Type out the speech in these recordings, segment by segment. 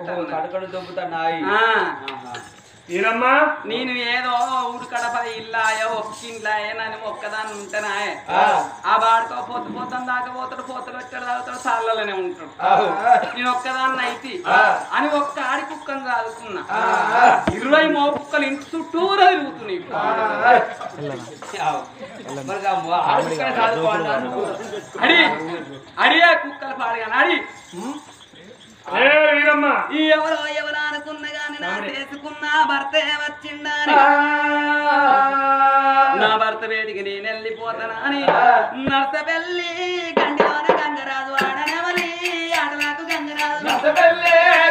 పెట్టాను కడుకడు దొబ్బుతున్నాయి ఆ, ఈరమ్మా నేను ఏదో ఊరు కడప ఇల్లాయో ఒక్కింట్లాయో నన్ను ఒక్కదాన్ని ఉంటేనాయే ఆ. ఆ వాడుకో పోతు పోతాం దాకా పోతాడు పోతాడు వచ్చాడు తాగుతాడు సార్లలోనే ఉంటాడు ఆవు. నేను ఒక్కదాన్ని అయితే ఆ. అని ఒక్క ఆడి కుక్కను చదువుకున్నా ఆ. ఇరవై మో కుక్కలు ఇంటి చుట్టూరా తిరుగుతున్నాయి ఇప్పుడు. ఆవు. మరి ఆ మొ- ఆడుకునే చదువుకోవాలి అడి అడియే కుక్కలు పాడగాను అడి ఏ వీరమ్మా ఈ ఎవరో ఎవరో అనుకున్న గాని నా చేసుకున్న భర్తే వచ్చిండా అని. నా భర్త వేడికి నేను వెళ్ళిపోతానా అని నర్స వెళ్ళి గండిలోన గంగరాజు ఆడనవని ఆడలకు గంగరాజు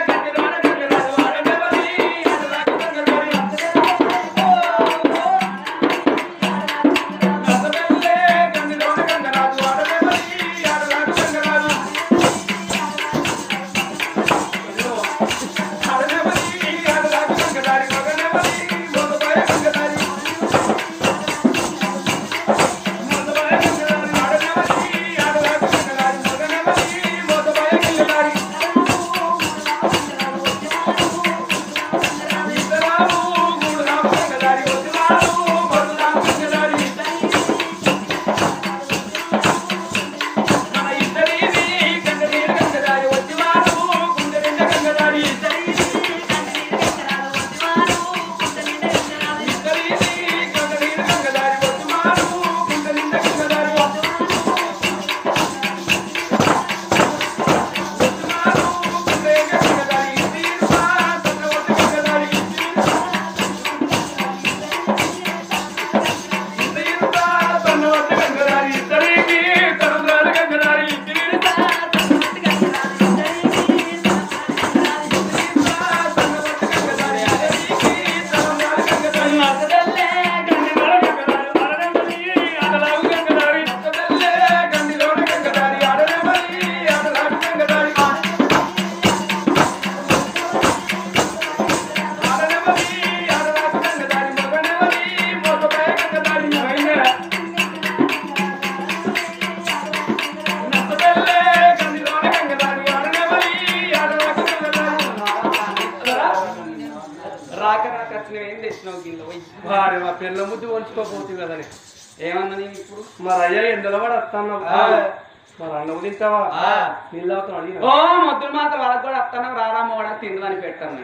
రాక రాక వచ్చినవి ఏం తెచ్చినావు గిన్నె పోయి వారి మా పిల్ల ముద్దు వంచుకోపోతుంది కదని ఏమన్నా నేను ఇప్పుడు మరి అయ్యా ఎండలో పడి వస్తాను ఆ. మరి అన్నం తింటావా ఆ. నీళ్ళు అవుతాం అడిగిన ఓ మొద్దులు మాత్రం వాళ్ళకి కూడా వస్తాను రారా మోడ తిందని పెట్టాను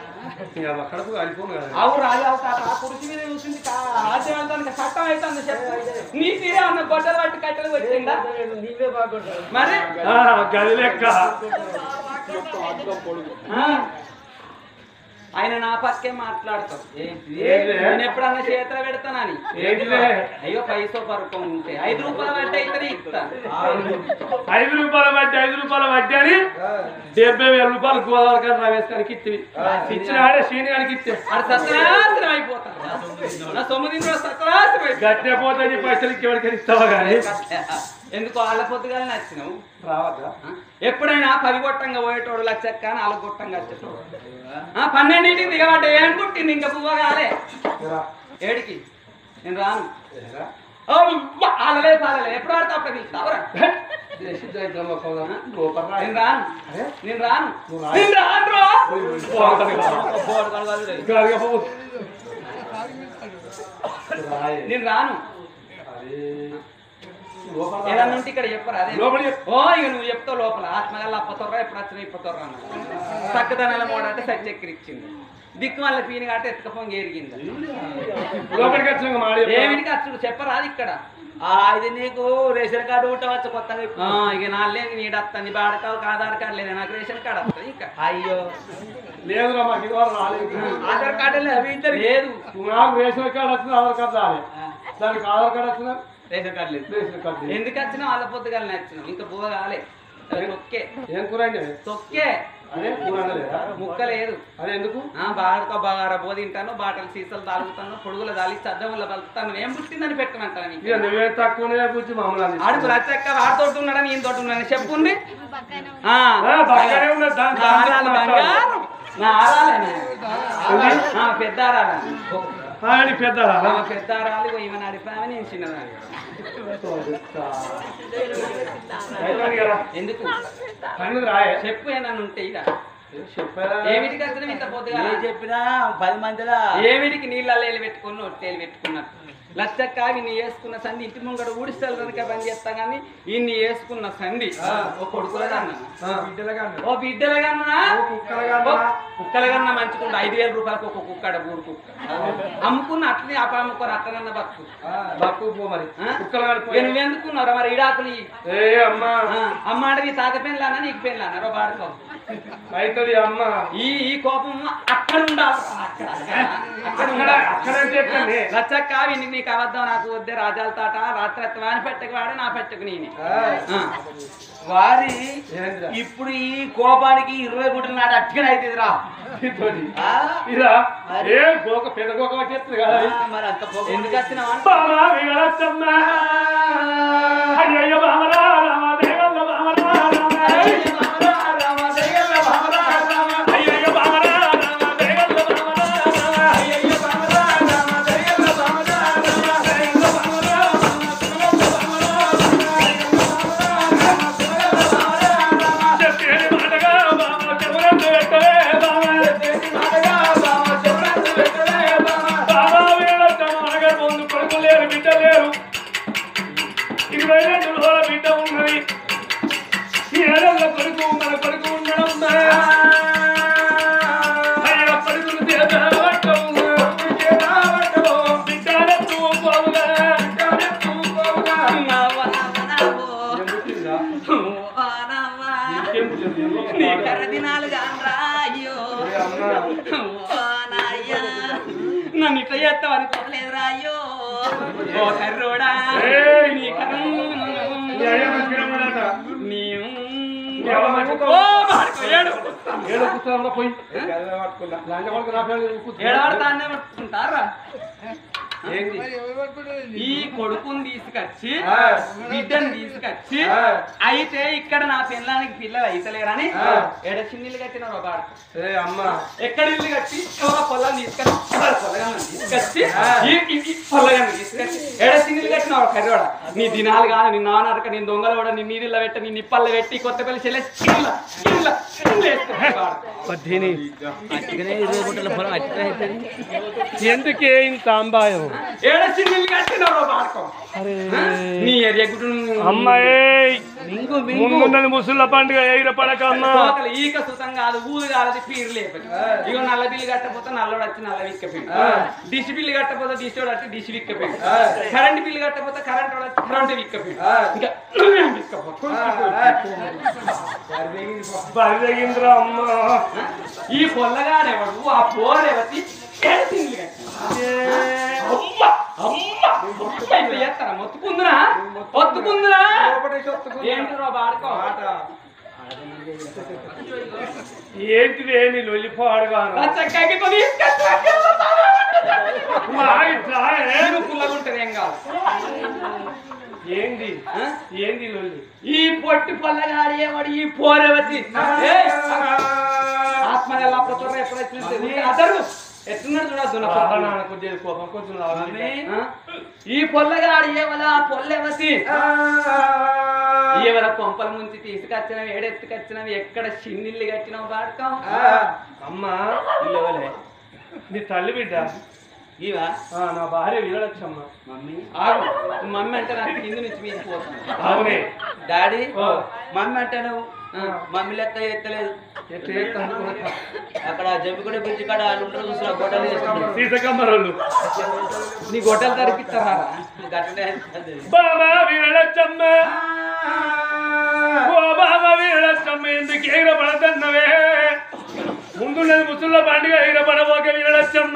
అక్కడకు వెళ్ళిపోను కదా అవు రాజు అవు తాత ఆ కుర్చీ మీద చూసింది రాజ్యం వెళ్తానికి చట్టం అవుతుంది చెప్పు నీ తీరే ఉన్న గొడ్డలు పట్టి కట్టెలు వచ్చిందా మరి ఆ, గది లెక్క ఆ. ఆయన నా పక్కే మాట్లాడతాం ఏంటిది? నేను ఎప్పుడన్నా చేతిలో పెడతానని ఏంటిదే? అయ్యో పైసో పరుకం ఉంటే ఐదు రూపాయలు పట్టి అయితే ఇస్తా ఐదు రూపాయల వడ్డీ ఐదు రూపాయల వడ్డీ అని డెబ్బై వేల రూపాయలు గోదావరి గారు రమేష్కానికి ఇచ్చి ఇచ్చిన ఆడే శ్రీని గారికి ఇచ్చే అది సత్యనాశనం అయిపోతా నా తొమ్మిది సత్యనాశనం అయిపోతా గట్టే పోతే నీ పైసలు ఇంకెవరికి ఇస్తావా కానీ ఎందుకు వాళ్ళ పొద్దుగానే నచ్చినావు రావద్దా ఆ? ఎప్పుడైనా పది గొట్టంగా పోయేటోడు లచ్చక్క నాలుగు గొట్టంగా వచ్చేటోడు ఆ, పన్నెండింటికి దిగబడ్డ ఏం పుట్టింది ఇంకా పువ్వ కాలే ఏడికి నేను రాను అవ్వ, ఆలలే పాలలే ఎప్పుడు ఆడతా అప్పుడు పిలుస్తావురా నేను రాను నేను రాను నువ్వు రా. నేను రాను రా. పోతాను. బోర్డు కడగాలి రే. ఇంకా అడిగే పో. రాయే. నేను రాను అరే. లోపల రా. ఏదన్నా ఉంటే ఇక్కడ చెప్పరా అదే లోపల చెప్పు. ఓ ఇక నువ్వు చెప్తావు లోపల ఆత్మగల్ల అప్పతొర్రా ఎప్పుడు వచ్చిన ఇప్పతొర్రా అన్న చక్కదనాల మోడంటే సత్యక్కిరి ఇచ్చింది దిక్కు మళ్ళీ పీని కాట ఎత్తుకపోంగి ఎరిగింది లోపలికి వచ్చినాక మాడి చెప్పు. ఏమిటికి అచ్చుడు చెప్పరాదు ఇక్కడ ఆ, ఇది నీకు రేషన్ కార్డు ఉండవచ్చు కొత్తగా ఆ, ఇక నా లేదు నీడు వస్తుంది బాడకావు ఆధార్ కార్డు లేదు నాకు రేషన్ కార్డు వస్తుంది ఇంకా అయ్యో లేదురా మాకు ఇది వరకు రాలేదు ఆధార్ కార్డు అవి ఇద్దరు లేదు నాకు రేషన్ కార్డు వచ్చింది ఆధార్ కార్డు రాలే దానికి ఆధార్ కార్డు వచ్చిందా రేషన్ కార్డు లేదు రేషన్ కార్డు లేదు. ఎందుకు వచ్చినా వాళ్ళ పొద్దుగాల నచ్చినాం ఇంకా పువ్వ కాలే అది తొక్కే ఏం కూర అండి తొక్కే అదే కూర అనలేదా ముక్క లేదు అదే ఎందుకు ఆ బాడకో బాగా బో తింటాను బాటలు సీసాలు తాగుతాను పొడుగులు దాలి చద్దముల బలుతాను ఏం పుట్టిందని పెట్టమంటాను నీకు ఇక నువ్వే తక్కువనే బుద్ధి మామూలు అది. ఆడుకు రచ్చక్క వాడితోటి ఉన్నాడా నేను తోటి ఉన్నాను చెప్పుండి ఆ, ఆ, బాగానే ఉన్నది. దాని- నా దాని ఆరాలు మాట్లాడు. బంగారం. నా ఆరాలేనా? ఆ, పెద్ద ఆరాలా ఆ, నీ పెద్దరా ఆ, పెద్ద ఆరాలు ఇగో ఈమె నడిపామే నేను చిన్నదాన్ని అయిపోయింది కదా ఎందుకు కన్ను రాయే చెప్పు ఏమన్నా ఉంటే ఇక చెప్పారా ఏమిటికి వచ్చిన ఇంత పొద్దుగా ఏ చెప్పినా పది మందిలా ఏమిటికి నీళ్ళల్లో వెళ్ళి పెట్టుకుని ఒట్టేలు పెట్టుకున్నట్టు లచ్చక్క నీ వేసుకున్న సంధి ఇంటి ముంగడ ఊడిస్తాలు కనుక పని చేస్తా కానీ ఇన్ని వేసుకున్న సంధి ఓ కొడుకులగన్నా ఓ బిడ్డలగన్నా కుక్కలగన్నా. కుక్కలగన్నా మంచుకుంటా ఐదు వేల రూపాయలకు ఒక కుక్కడ ఊరు కుక్క అమ్ముకున్న అట్లనే అప్ప అమ్ముకొని అట్లనన్న బతుకు బక్కు పో మరి ఆ? కుక్కలు ఇక కాడిపోయి నువ్వెందుకున్నారా మరి ఇడాకులు ఇయ్యి. ఏ అమ్మా ఆ, అమ్మ అంటే నీ తాత పెళ్ళానా నీకు పెళ్ళానా రో బాడుకో అవుతుంది అమ్మ ఈ ఈ కోపం అక్కడ ఉండాలి అక్కడ అక్కడ అక్కడ ఉండాలి అక్కడంటే ఎక్కడండి లచ్చక్క వీనికి నీకు అబద్ధం నాకు వద్దే రాజాల తాట రాత్రి వాని పెట్టకు వాడే నా పెట్టకు నేను వారి ఏంద్రా? ఇప్పుడు ఈ కోపానికి ఇరవై గుంటల నాడు అట్టిగా అవుతుంది రా ఇతోటి. ఆ? ఇదా ఏ గోక పెద్ద గోక వచ్చేస్తుంది కదా అది. ఆ, మరి అంత కోపం ఎందుకు వచ్చినావా బామా వీరచ్చమ్మ. అయ్యయ్య బామరా రామ దేవల్ల బామరా రామ. అయ్యయ్య బామరా రామ దేవల్ల బామరా రామ. అయ్యయ్య బామరా రామ దేవల్ల బామరా రామ. అయ్యయ్య బామరా రామ దేవల్ల బామరా రామ. అయ్యయ్య బామరా రామ దేవల్ల బామరా రామ. అయ్యయ్య బామరా రామ దేవల్ల బామరా రామ. చెప్పేది మాటగా బామ చెవులందు పెట్టవే బామ. చెప్పేది మాటగా బామ చెవులందు పెట్టవే బామ. బాబా వీరచ్చమ్మ అనగా ముందు కొడుకు లేరు బిడ్డ లేరు ఇరవై రెండు రోజుల బిడ్డ ఉన్నది ఏడల్ల కొడుకు మన కొడుకు ఉండడం అయ్యా కొడుకులు చేత పట్టము చేత పట్టము బిడ్డలెత్తు పోవుగా బిడ్డలెత్తు పోవుగా నీ కర్ర దినాలు కానరా అయ్యో ఓ నాయ్యా. నన్ను ఇట్లా చేస్తావు అనుకోలేదురా అయ్యో ఓ కర్రోడా ఏయ్. నీ కర్ర నీవు ఎవరు మర్చిపో? ఓ మాడుకో, ఏడు ఏడో కూర్చోండి పోయి లంచ కొడుకు నా పేరు కూర్చో. ఏడవడతానే పట్టుకుంటారా ఏంది ఈ కొడుకుని తీసుకొచ్చి ఆ. బిడ్డని తీసుకొచ్చి ఆ. అయితే ఇక్కడ నా పిల్లానికి పిల్లలు అయితలేరని ఆ. ఎడ చిన్నిళ్ళు కట్టిన బాడు ఏ అమ్మ ఎక్కడ ఇల్లు కట్టి ఎవరో పొలం తీసుకొచ్చి ఎవరో పొలగాన్ని తీసుకొచ్చి ఆ. ఈ ఈ- ఈ పొలగాన్ని తీసుకొచ్చి ఎడ చిన్నిళ్ళు కట్టిన ఒక కర్రోడ నీ దినాలు కాదు నీ నాన్న అరక నీ దొంగలు కూడా నీ నీళ్ళ పెట్టి నీ నిప్పల్లో పెట్టి కొత్త పిల్ల చెల్లె చిల్ల చిల్ల చిల్ల వేసుకుంటాడు వాడు. అట్టిగానే ఇరవై గుంటల పొలం అట్టిగా అవుతుంది ఎందుకే ఇంత అంబాయం ఏడ చిన్నిళ్ళు కట్టినవరో బాడుకో నీ ఏరియా గుడ్డు అమ్మాయి మింగు మింగు ముందున్నది ముసుళ్ళ పండుగ ఎయిర పడక అమ్మా తోకలు ఈక సుతం కాదు ఊరు కాదు పీరు లేపది ఇగో నల్ల బిల్లు కట్టపోతే నల్లోడు వచ్చి నల్ల విక్కపోయింది డిష్ బిల్లు కట్టపోతే డిష్ వాడు వచ్చి డిష్ విక్కపోయింది కరెంట్ బిల్లు కట్టపోతే కరెంట్ వాడు వచ్చి కరెంట్ విక్కపోయింది ఇంకా నువ్వేం విక్కపో బరిదగింద్రా అమ్మా ఈ పొల్లగాడెవడు ఆ పోరెవతి ఏడుసింది అమ్మ అమ్మ అమ్మ ఇప్పుడు చేస్తారా మొత్తుకుందురా మొత్తుకుందురా ఏంటిరో బాడుకో ఏంటిది నీ లొల్లిపోడుగా చక్కకి కొని పుల్లగుంటది ఏం కాదు ఏంది ఆ? ఏంది లొల్లి ఈ పొట్టి పొల్లగాడు ఏవాడు ఈ పోరెవతి ఏయ్! ఆత్మ ఎలా పోతారో ఎప్పుడు వచ్చింది అదరు ఎట్టున్నాడు చూడద్దు నా బాగా పక్కన. నాన్న కొద్దిగా కోపం కొంచెం లావాలి. ఆ? ఈ పొల్లగాడు ఏవల ఆ పొల్లెవతి ఏవల కొంపల ముంచి తీసుకొచ్చినవి ఏడెత్తుకొచ్చినవి ఎక్కడ చిన్నిల్లు కట్టినావు బాడకం అమ్మా ఇల్లవలే నీ తల్లి బిడ్డ ఇవా ఆ, నా భార్య వీరలచ్చమ్మ మమ్మీ ఆగు మమ్మీ అంటే నాకు కింద నుంచి మీరు పోతాను అవునే డాడీ ఓ. మమ్మీ అంటే నువ్వు ఆ. మమ్మీ లెక్క ఎత్తలేదు ఎట్లా చేస్తా అనుకున్నా? అక్కడ జమ్మిగూడ బ్రిడ్జ్ కాడ వాళ్ళు ఉంటారు చూసిన గొడవలు చేసుకుంటారు సీతకమ్మరోళ్ళు నీ గొడ్డలు తరిపిస్తారా గట్టనే అవుతుంది. బాబా వీరలచ్చమ్మ ఓ బాబా వీరలచ్చమ్మ ఎందుకు ఎగిరపడతన్నవే ముందున్నది ముసుళ్ళ పండుగ ఎగిరపడబోక వీరలచ్చమ్మ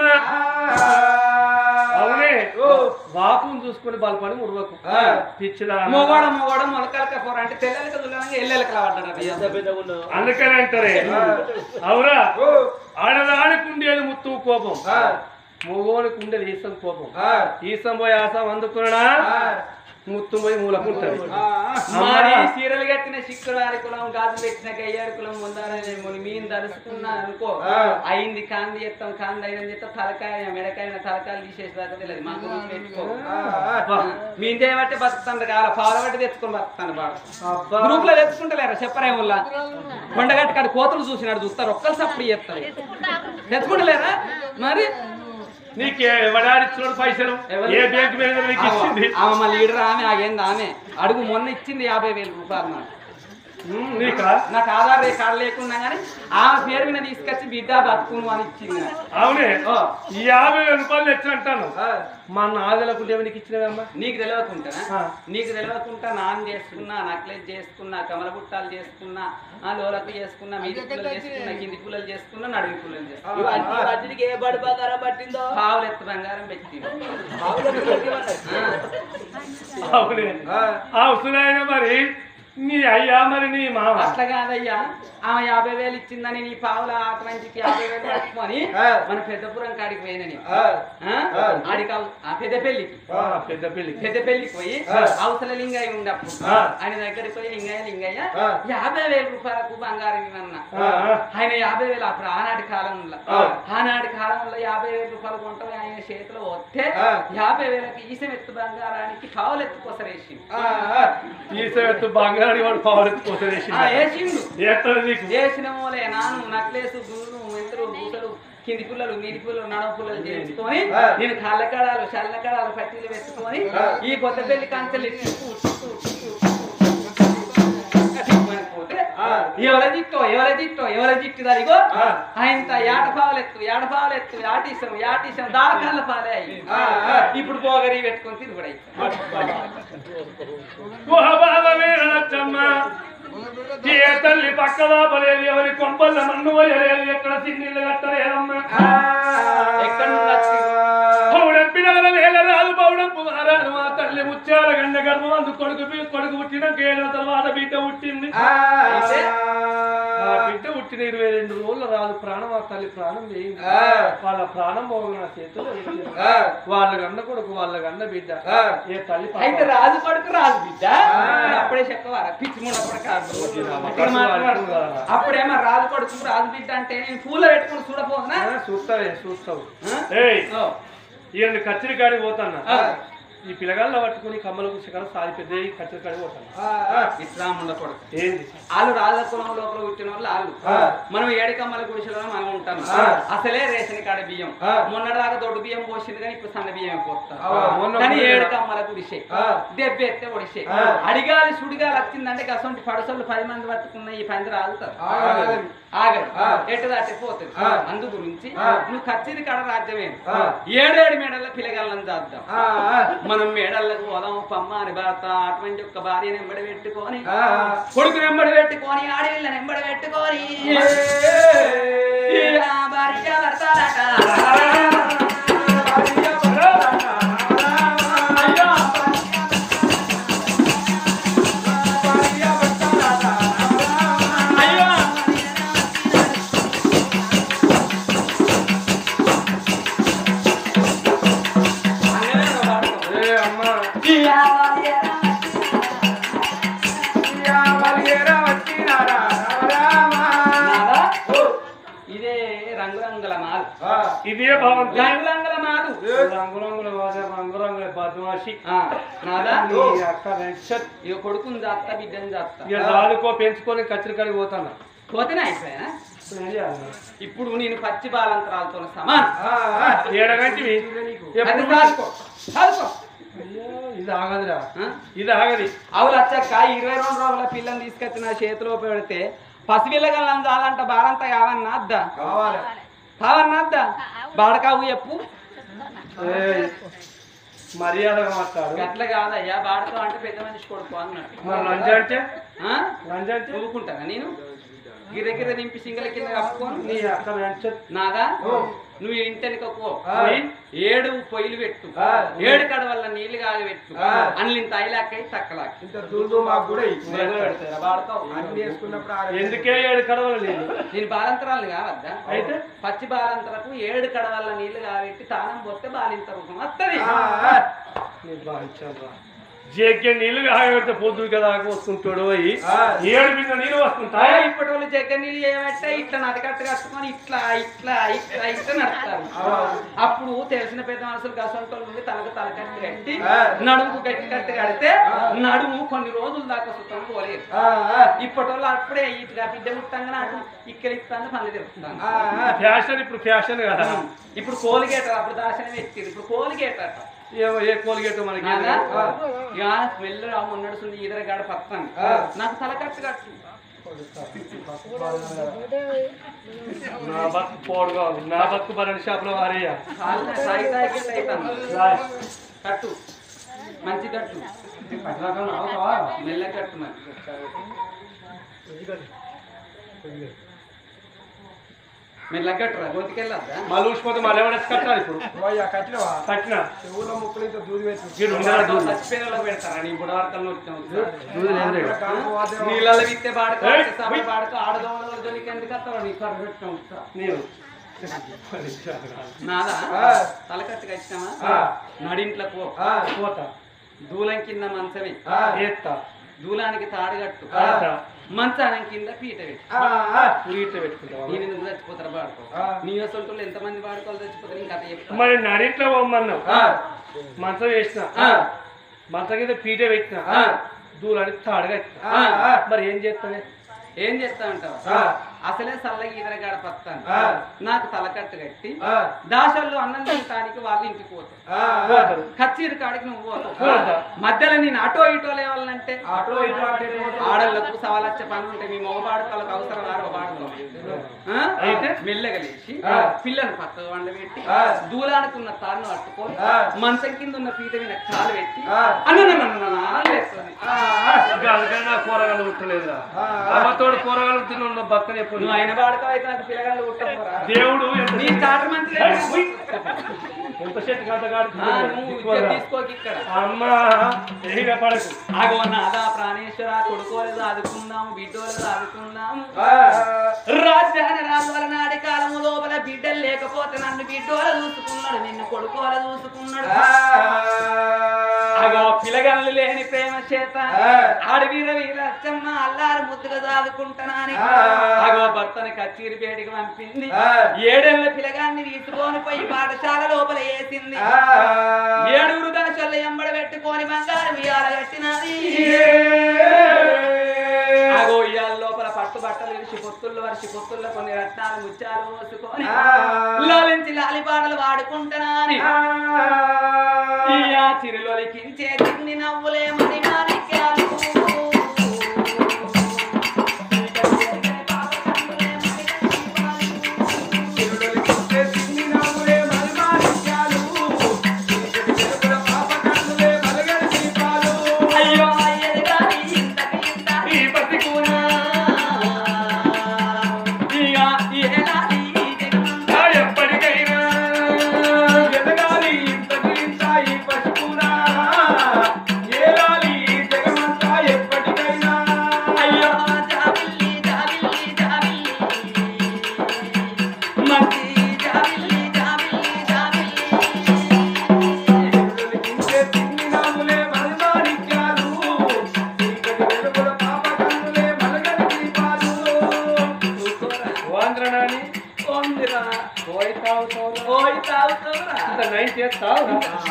అవునే వాకుని చూసుకొని బలపడి ఉడవకు పిచ్చిదా మొగోడ మొగోడ మొలకలక పోరా అంటే తెల్లలక దుల్లనంగా ఎల్లెలకలా ఎంత పడ్డాడు పెద్దగా ఉండవు అందుకని అంటారే అవురా ఆడదానికి ఉండేది ముత్తు కోపం మగోనికి ఉండేది ఈసం కోపం ఈసం పోయి ఆసం అందుకున్నా ముత్తు పోయి మూలకుంటది మరి చీరలు కట్టిన శిక్కురారి కులం గాజు పెట్టిన గయ్యారి కులం ముందారని ముని మీన్ దలుచుకున్నా అనుకో అయింది కాంది ఎత్తాం కాంది అయిన చెత్త తలకాయ మెడకాయ తలకాయలు తీసేసి దాకా తెలియదు మాకు రూట్ పెట్టుకో మీన్ చేయబట్టి బతుకుతాను కాల పాలబట్టి తెచ్చుకొని బతుకుతాను బాడు గ్రూప్ లో తెచ్చుకుంటలేరా చెప్పరేముల్లా కొండగట్టు కాడ కోతులు చూసినాడు చూస్తారు ఒక్కరు సప్పుడు చేస్తారు తెచ్చుకుంటలేరా మరి నీకే ఎవడాడిచ్చినాడు పైసలు ఎవరు? ఏ బ్యాంక్ మీద నీకు ఇచ్చింది ఆమె మళ్ళీ లీడర్ ఆమె ఆగేంది ఆమె అడుగు మొన్న ఇచ్చింది యాభై వేలు రూపాయలు నాకు ఉమ్, నీకా నాకు ఆధార్ కార్డు లేకున్నా కానీ ఆమె పేరు మీద తీసుకొచ్చి బిడ్డ బతుకును అని ఇచ్చింది నాకు. అవునే ఓ, ఈ యాభై వేల రూపాయలు తెచ్చి అంటాను మా నాదలకు నీకు ఇచ్చినవమ్మా నీకు తెలియకుంటానా ఆ. నీకు తెలియకుండా నాన్ చేసుకున్నా నక్లెస్ చేసుకున్నా కమల బుట్టాలు చేసుకున్నా ఆ లోలకు చేసుకున్నా మీది పుల్లలు చేసుకున్నా కింది పుల్లలు చేసుకున్నా నడువి పుల్లలు చేసుకున్నా ఇవన్నీ వాటికి ఏ బడి బంగారం పట్టిందో పావులు ఎత్తు బంగారం పెట్టి అవునే అవసరమైన మరి నీ అయ్యా మరి నీ మామ అట్లా కాదయ్యా ఆమె యాభై వేలు ఇచ్చిందని నీ పావుల ఆటవంటికి యాభై వేలు పట్టుకొని మన పెద్దపురం కాడికి పోయినని ఆడికి అవ- ఆ పెద్ద పెళ్లికి ఆ, పెద్ద పెళ్లి పెద్ద పెళ్లికి పోయి అవసర లింగయ్య ఉండప్పుడు ఆ. ఆయన దగ్గరికి పోయి లింగయ్య లింగయ్య ఆ. యాభై వేల రూపాయలకు బంగారం ఇవన్న ఆ, ఆ. ఆయన యాభై వేలు అప్పుడు ఆనాటి కాలంలో ఆ. ఆనాటి కాలంలో యాభై వేల రూపాయలు కొంటాం ఆయన చేతిలో వస్తే ఆ. యాభై యాభై వేలకి ఈసం ఎత్తు బంగారానికి పావులు ఎత్తుకోసరేసి తీసేవత్తు బంగారు వాడు పవర్ ఎత్తుకోసం వేసిండు ఎత్తడు నీకు చేసిన మూలే నాను నక్లేసు గుళ్ళు మెంతులు పూసలు కింది పుల్లలు మీది పుల్లలు నడవ పుల్లలు చేసుకొని నేను కళ్ళకడాలు చల్లకడాలు పట్టీలు పెట్టుకొని ఈ కొత్త పెళ్లి కంచెలు ఇచ్చి పోతే ఎవర జిట్టో ఎవర జిట్టో ఎవర జిట్టు దానిగో ఆయన ఏటపావలు ఎత్తు ఏటపావలు ఎత్తు యాటిసం యాటిసం దాకళ్ళ పాలే అయ్యి ఇప్పుడు పోగరి పెట్టుకొని తిరుగుడై గుహబాలమే నచ్చమ్మ ఏ తల్లి పక్క వాపలేదు ఎవరి కొంపల్ల మన్ను వయలేదు ఎక్కడ సిన్నిళ్ళు కట్టలేదమ్మా ఎక్కడ నుండి వచ్చింది? పౌడెప్పిన వేల రాదు పౌడంపు మారాదు మా తల్లి ముత్యాల గండ గర్భం అందు కొడుకు పి- కొడుకు పుట్టినాక ఏళ్ళ తర్వాత బిడ్డ పుట్టింది అయితే ఆ బిడ్డ పుట్టిన ఇరవై రెండు రోజులు రాదు ప్రాణం ఆ తల్లి ప్రాణం వేయింది వాళ్ళ ప్రాణం పోగు నా చేతిలో పెట్టింది. వాళ్ళ గన్న కొడుకు వాళ్ళ గన్న బిడ్డ ఏ తల్లి పాపం. అయితే రాజు కొడుకు రాజు బిడ్డ అప్పుడే చెప్పవారా పిచ్చి మూడప్పుడు కాదు ఇక్కడ మాట్లాడు. అప్పుడేమో రాజు కొడుకు రాజు బిడ్డ అంటే నేను పూల పెట్టుకుని చూడపోతున్నా ఆ, చూస్తావే చూస్తావు ఆ? ఏయ్ ఓ. ఈయన కచ్చిరి కాడికి పోతాన్నా ఆ. ఈ పిల్లగాళ్ళ పట్టుకుని కమ్మలకు శిఖరం సాది పెద్ద కచ్చిరి కాడికి పోతాను ఇస్లాముండ కొడుకు ఏంది వాళ్ళు రాజ కులం లోపల పుట్టిన వాళ్ళు వాళ్ళు మనం ఏడికమ్మల గుడిసెలో మనం ఉంటాం అసలే రేషన్ కాడ బియ్యం మొన్నటిదాకా దొడ్డు బియ్యం పోసింది కానీ ఇప్పుడు సన్న బియ్యం పోతాం మొన్న కానీ మొన్న- ఏడుకమ్మల గుడిసే దెబ్బ ఎత్తే ఒడిసే అడిగాలి సుడిగాలి వచ్చిందంటే అసలు పడసలు పది మంది పట్టుకున్న ఈ పందిరి ఆగుతారు ఆగదు ఎటు దాటి పోతుంది అందు గురించి నువ్వు కచ్చిరి కాడ రాజ్యమే ఏడేడు మేడల్లో పిల్లగాళ్ళని చేద్దాం మనం మేడళ్ళకు పోదాం పమ్మ అని భర్త అటువంటి యొక్క భార్యను ఎంబడి పెట్టుకొని కొడుకు నెంబడి పెట్టుకొని ఆడవిళ్ళ నెంబడి పెట్టుకొని ఆ భార్య భర్తలట. అయ్యో. అయ్యో. അങ്ങനെ ఒక పాడుకో. ఏ అమ్మా నాదా? ఇదే రంగురంగుల మాలు ఇదే భవంతి రంగురంగుల మాలు రంగురంగుల వాస రంగురంగుల బద్మాషి ఆ, నాదా నీ అక్క వెంకట్. ఇక కొడుకుని జాస్తా బిడ్డని జాస్తా ఇక దాదుకో పెంచుకొని కచ్చిరి కాడికి పోతాను పోతేనే అయిపోయానా ఇప్పుడు ఏం చేయాలి? ఇప్పుడు నేను పచ్చి బాలంతరాలతో సమానం ఏడగంటివి అది ఎప్పుడు కాదుకో కాదుకో అయ్యో, ఇది ఆగదురా ఆ? ఇది ఆగది అవులు వచ్చాక ఇరవై రెండు రోజుల పిల్లని తీసుకొచ్చి నా చేతిలో పెడితే పసిపిల్లగలను చాలంట బాలంతా కావన్నా అద్దా కావన్నా అద్దా బాడకావు చెప్పు ఏయ్, మర్యాదగా మాట్లాడు గట్ల కాదయ్యా బాడకావు అంటే పెద్ద మనిషి కొడుకు అన్నట్టు మరి లంచ అంటే ఆ? లంచ అంటే ఊరుకుంటానా నేను గిర గిర దింపి సింగల కింద కప్పుకోను నీ అక్క వెంకట్. నాదా నువ్వు ఇంటెనక పో ఆ. పోయి ఏడు పొయ్యిలు పెట్టు ఆ. ఏడు కడవల్ల నీళ్లు కాగి పెట్టు ఆ. అన్నింత ఐలాక్కై తక్కలాకి ఇంత దూదు మాకు కూడా ఇచ్చి మొదలు పెడతారా బాడకావు అన్ని వేసుకున్నప్పుడు ఆ ఎందుకే ఏడు కడవలు లేదు నేను బాలంతరాలు కావద్దా అయితే? పచ్చి బాలంతరకు ఏడు కడవల్ల నీళ్లు కాబట్టి తానం పోతే బాలింత రూపం వస్తుంది ఆ, ఆ. నీ బాగా ఇచ్చాను రా. జేకే నీళ్లు కాగబెడితే పొద్దు కదా వస్తుంటాడు అయ్యి ఆ. ఏడు బిందె నీళ్ళు వస్తుంటాయి ఇప్పటి వాళ్ళు జగ్గ నీళ్ళు చేయమంటే ఇట్లా నడకట్టు కట్టుకొని ఇట్లా ఇట్లా ఇట్లా ఇట్లా నడుస్తారు అప్పుడు తెలిసిన పెద్ద మనుషులు గసంటోళ్ళు నుండి తలకు తలకట్టు కట్టి ఆ. నడుముకు గట్టి కట్టి కడితే నడుము కొన్ని రోజుల దాకా సుతం పోలేదు ఆ, ఆ, ఇప్పటి వాళ్ళు అప్పుడే ఇట్లా బిడ్డ ముట్టంగా అటు ఇక్కడ ఇస్తాను పనులు తెలుపుతాను ఆ, ఆ. ఫ్యాషన్ ఇప్పుడు ఫ్యాషన్ కదా ఇప్పుడు కోలిగేట అప్పుడు దాశనం ఎత్తింది ఇప్పుడు కోలిగేట ఏ- ఏ కోల్గేట్ మనకి నాదా? ఇక స్మెల్ మొన్నడుస్తుంది ఈదరగాడ పక్కన ఆ. నాకు తలకట్టు కట్టు నా బతుకు పోడుగా ఉంది నా బతుకు బరణి షాప్ లో వారయ్య కాళ్ళ సాయి తాగిట్టు అవుతాను రాయ్. కట్టు మంచి కట్టు మెల్ల కట్టు మరి మెల్ల కట్టురా గోతికెళ్ళద్దా మళ్ళీ ఊసిపోతే మళ్ళీ ఎవరు కట్టాలి ఇప్పుడు పోయ్యా, కట్టినవా కట్టిన చెవులో ముక్కులు ఇంత దూది పెట్టి వీడు ఉన్నాడా దూరం? చచ్చిపోయిన వాళ్ళకి పెడతారా నీ బుడవర్కల్లో వచ్చాము కాలు వాద్యం. నీళ్ళలో విత్తే బాడుకో ఏయ్, సభ ఉయ్. బాడుకో ఆడదోమల జోలికి ఎందుకు వస్తావు నీ కర్ర పెట్టాం నీవు నాదా ఆ. తలకట్టు కట్టినామా ఆ. నడింట్ల పో ఆ, పోతా దూలం కింద మంచమే ఆ, ఏత్తా దూలానికి తాడుగట్టు ఏత్తా మంచానం కింద పీట పెట్టి ఆ, ఆ. ఉరిగిట్ట పెట్టుకుంటావా నేను ఎందుకు చచ్చిపోతారా బాడుకో ఆ. నీ అసలు ఎంతమంది బాడుకోవాలి చచ్చిపోతారు ఇంకా కథ చెప్తా మరి నడిట్లో పోమన్నావు ఆ, మంచం వేసిన ఆ. మంచం కింద పీట పెట్టిన ఆ. దూరానికి తాడుగా ఎత్తిన. ఆ, ఆ. మరి ఏం చేస్తానే ఏం చేస్తా ఉంటావు ఆ. అసలే చల్లగా ఈదరగాడ పత్తాను ఆ. నాకు తలకట్టు కట్టి ఆ, దాసల్లో అన్నం తినటానికి వాళ్ళు ఇంటికి పోతారు ఆ, పోతారు కచ్చీరు కాడికి నువ్వు పోతావు పోతా. మధ్యలో నేను అటో ఇటో లేవాలంటే అటో ఇటో అంటే ఎటు పోతావు? ఆడళ్ళకు సవాలచ్చ పనులు ఉంటాయి మీ మగ బాడుకోలకు అవసరం ఆరో బాడుకో అయితే? మెల్లగా లేచి ఆ. పిల్లను పక్కకు వండబెట్టి ఆ. దూలానుకున్న తాడును పట్టుకొని ఆ. మంచం కింద ఉన్న పీట మీద కాలు పెట్టి ఆ. అన్న లేస్తుంది ఆ, ఆ. అందుకని నా కూరగాయలు ఉట్టలేదురా ఆ, ఆ. అమ్మతోడు కూరగాయలు తిని ఉన్న బక్కన ఎప్పుడు నువ్వు ఆయన బాడుకో అయితే నాకు పిల్లగాళ్ళు ఉట్టపోరా దేవుడు ఎంత నీ స్టార్టర్ మంచిదే ఎంత చెట్టు కథ కాదు ఆ, నువ్వు విద్య తీసుకోకి ఇక్కడ అమ్మా ఎహిగా పడకు ఆగో నాదా ప్రాణేశ్వర కొడుకోలేదు ఆదుకుందాం బిడ్డోలేదు ఆదుకుందాం ఆ, రాజ్యాన రాజుల నాడి కాలము లోపల బిడ్డలు లేకపోతే నన్ను బిడ్డోల చూసుకున్నాడు నిన్ను కొడుకోల చూసుకున్నాడు ఆ. అగో పిలగల్లు లేని ప్రేమ చేత ఆ. ఆడి వీర వీరచ్చమ్మ అల్లారు ముద్దుగా దాదుకుంటానని ఆ. అగో భర్తని కచ్చీరి పేడికి పంపింది ఆ. ఏడేళ్ల పిలగాన్ని తీసుకొని పోయి పాఠశాల లోపల వేసింది ఆ. ఏడుగురు దాచొల్ల ఎంబడ పెట్టుకొని బంగారం ఇయాల కట్టినది అగో ఇయాల లోపల పట్టు బట్టలు విరిచి పొత్తుల్లో వరిచి పొత్తుల్లో కొన్ని రత్నాలు ముత్యాలు మోసుకొని ఆ. లాలించి లాలిపాటలు వాడుకుంటున్నాని ఇయా చిరులొలికించే చిన్ని నవ్వులే మరి మాణిక్యాలు తిరుడొలికించే చిన్ని నవ్వులే మలిమాణిక్యాలు. చీకటి వెలుగుల పాప కన్నులే మలగడి దీపాలు. అయ్యో అయ్యగారి ఇంతకి ఇంత ఈ బతికునా ఇక ఏలాది జగమంతా ఎప్పటికైనా ఎదగాలి ఇంతకు ఇంత ఈ పసుపునా. ఏలాలి ఈ జగమంతా ఎప్పటికైనా. అయ్యో జాబిల్లి జాబిల్లి జాబిల్లి మంచి జాబిల్లి జాబిల్లి జాబిల్లి తిరుడొలికించే చిన్ని నవ్వులే మలిమాణిక్యాలు. చీకటి వెలుగుల పాప కన్నులే మలగడి దీపాలు. వాంద్ర నాని ఓందిరా పోయి తాగుతావు ఓయ్ తాగుతావురా ఇంత నైన్ చేస్తావు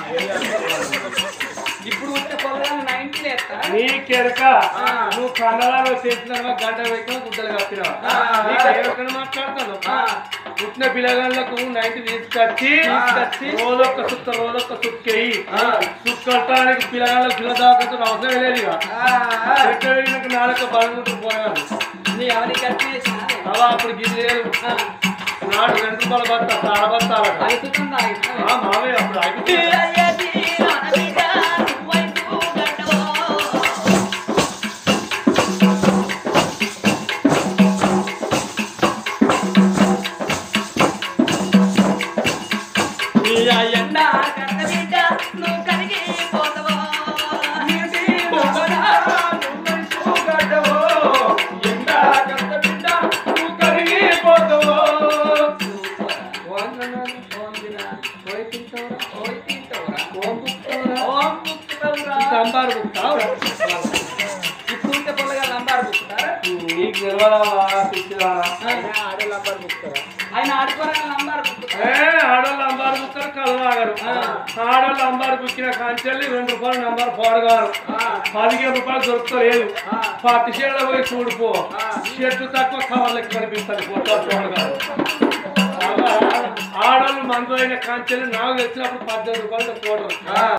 ఇప్పుడు వచ్చే పొలం నైన్టీ ఎత్తా నీ కెరక నువ్వు కన్నడలో చేసిన గంట పెట్టిన గుడ్డలు కప్పినావు ఆ. నీకు ఎవరికైనా మాట్లాడతాను ఆ. పుట్టిన పిల్లగాళ్ళకు నైట్ తీసుకొచ్చి తీసుకొచ్చి రోజొక్క సుక్క రోజొక్క సుక్కేయి ఆ. సుక్కటానికి పిల్లగాళ్ళకి పిల్ల దాకా అవసరం లేదు ఇక ఆ, పెట్టడానికి నాలుక బలంగా పోయాను నీ ఎవరికి వచ్చేసిన అలా అప్పుడు గిన్నెలు నాడు రెండు రూపాయలు బత్త ఆడబత్తాలట అవుతుందా ఆ మావే అప్పుడు అయిపోయింది ఎండ కట్ట బిడ్డ నువ్వు కరిగి పోతావో ఇప్పుడు వచ్చే పొలగాలు నైన్టీ ఎత్తా లంబారు బుక్తావు ఇప్పుడు ఉంటే పొల్లగా లంబారు బుక్కుతారా నీకు తెలియదావా పిచ్చిదానా ఆయన ఆడుకోరని లంబారు బుక్కుతారు ఏ ఆడోళ్ళు అంబారు బుక్కరు కళ్ళు తాగరు ఆడోళ్ళు అంబారు బుక్కిన కాంచెల్లి రెండు రూపాయలు నంబర్ పోడగారు పదిహేను రూపాయలు దొరుకుతలేదు పత్తి షేడ్లో పోయి చూడిపో షెడ్ తక్కువ కవర్లకి కనిపిస్తుంది ఫోటో పోడగారు ఆడోళ్ళు మందు అయిన కాంచెల్లి నాకు తెచ్చినప్పుడు పద్దెనిమిది రూపాయలు పోడరు